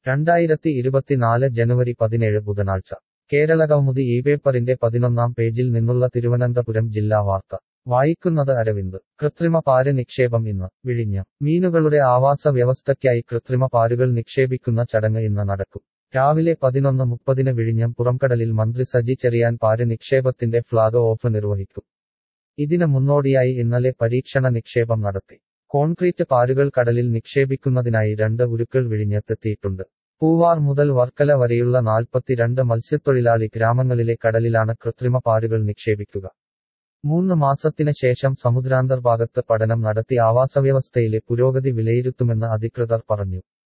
രണ്ടായിരത്തി ഇരുപത്തിനാല് ജനുവരി പതിനേഴ് ബുധനാഴ്ച കേരള കൗമുദി ഈ പേപ്പറിന്റെ പതിനൊന്നാം പേജിൽ നിന്നുള്ള തിരുവനന്തപുരം ജില്ലാ വാർത്ത വായിക്കുന്നത് അരവിന്ദ് കൃത്രിമ പാര് നിക്ഷേപം ഇന്ന് വിഴിഞ്ഞം മീനുകളുടെ ആവാസ വ്യവസ്ഥയ്ക്കായി കൃത്രിമ പാരുകൾ നിക്ഷേപിക്കുന്ന ചടങ്ങ് ഇന്ന് നടക്കും രാവിലെ പതിനൊന്ന് മുപ്പതിന് വിഴിഞ്ഞം പുറംകടലിൽ മന്ത്രി സജി ചെറിയാൻ പാര് നിക്ഷേപത്തിന്റെ ഫ്ളാഗ് ഓഫ് നിർവഹിക്കും ഇതിന് മുന്നോടിയായി ഇന്നലെ പരീക്ഷണ നിക്ഷേപം നടത്തി കോൺക്രീറ്റ് പാരുകൾ കടലിൽ നിക്ഷേപിക്കുന്നതിനായി രണ്ട് ഉരുക്കൾ വിഴിഞ്ഞത്തെത്തിയിട്ടുണ്ട് പൂവാർ മുതൽ വർക്കല വരെയുള്ള നാൽപ്പത്തിരണ്ട് മത്സ്യത്തൊഴിലാളി ഗ്രാമങ്ങളിലെ കടലിലാണ് കൃത്രിമ പാരുകൾ നിക്ഷേപിക്കുക മൂന്ന് മാസത്തിന് ശേഷം സമുദ്രാന്തർഭാഗത്ത് പഠനം നടത്തി ആവാസവ്യവസ്ഥയിലെ പുരോഗതി വിലയിരുത്തുമെന്ന് അധികൃതർ പറഞ്ഞു